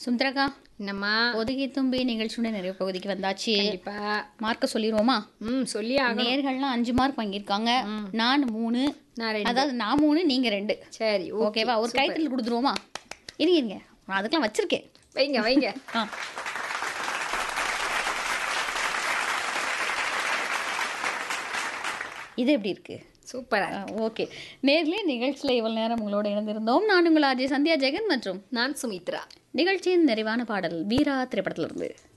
சுந்தரகா என்னம்மா ஒதுகி தும்பி நிகழ்ச்சியுடைய நிறைய பகுதிக்கு வந்தாச்சு கண்டிப்பா மார்க்க சொல்லிடுவோமா ம் சொல்லி ஆகணும் நேர்கள்லாம் அஞ்சு மார்க் வாங்கியிருக்காங்க நான் மூணு நான் ரெண்டு அதாவது நான் மூணு நீங்க ரெண்டு சரி ஓகே ஓகேவா ஒரு கைத்தல் கொடுத்துருவோமா இருங்க இருங்க நான் அதுக்கெல்லாம் வச்சிருக்கேன் வைங்க வைங்க ஆ இது எப்படி இருக்கு சூப்பரா ஓகே நேர்லயே நிகழ்ச்சியில் இவ்வளவு நேரம் உங்களோட இணைந்திருந்தோம் நான் உங்கள் அஜய் சந்தியா ஜெகன் மற்றும் நான் சுமித்ரா நிகழ்ச்சியின் நிறைவான பாடல் வீரா திரைப்படத்திலிருந்து